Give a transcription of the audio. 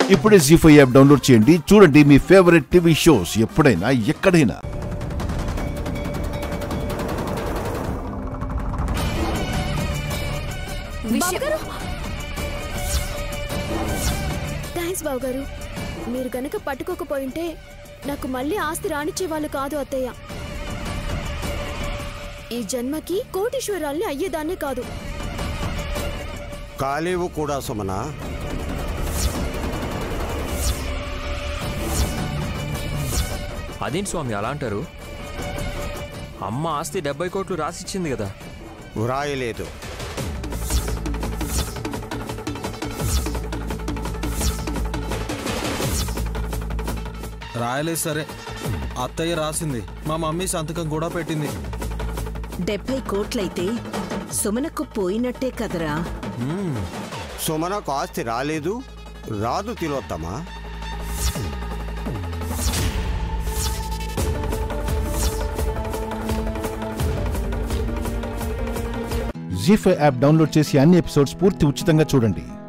ఇప్పుడే G five app download చేయండి చూడండి మీ ఫేవరెట్ టీవీ షోస్ ఎప్పుడైనా ఎక్కడైనా బావగారు థ్యాంక్స్ బావగారు మీరు గనక పట్టుకోకపోయింటే నాకు మళ్ళీ ఆస్తి రానిచ్చే వాళ్ళు కాదు అత్తయ్య ఈ జన్మకి కోటీశ్వరాల్ని అయ్యేదాన్నే కాదు కాలేవు కూడా సుమన అదేంటి స్వామి అలా అంటారు అమ్మ ఆస్తి డెబ్బై కోట్లు రాసిచ్చింది కదా వ్రాయలేదు రాయలేదు సరే అత్తయ్య రాసింది మా మమ్మీ సంతకం కూడా పెట్టింది డెబ్బై కోట్లయితే సుమనకు పోయినట్టే కదరా సుమనకు ఆస్తి రాలేదు రాదు Tilottama Zee five app download చేసి అన్ని ఎపిసోడ్స్ పూర్తి ఉచితంగా చూడండి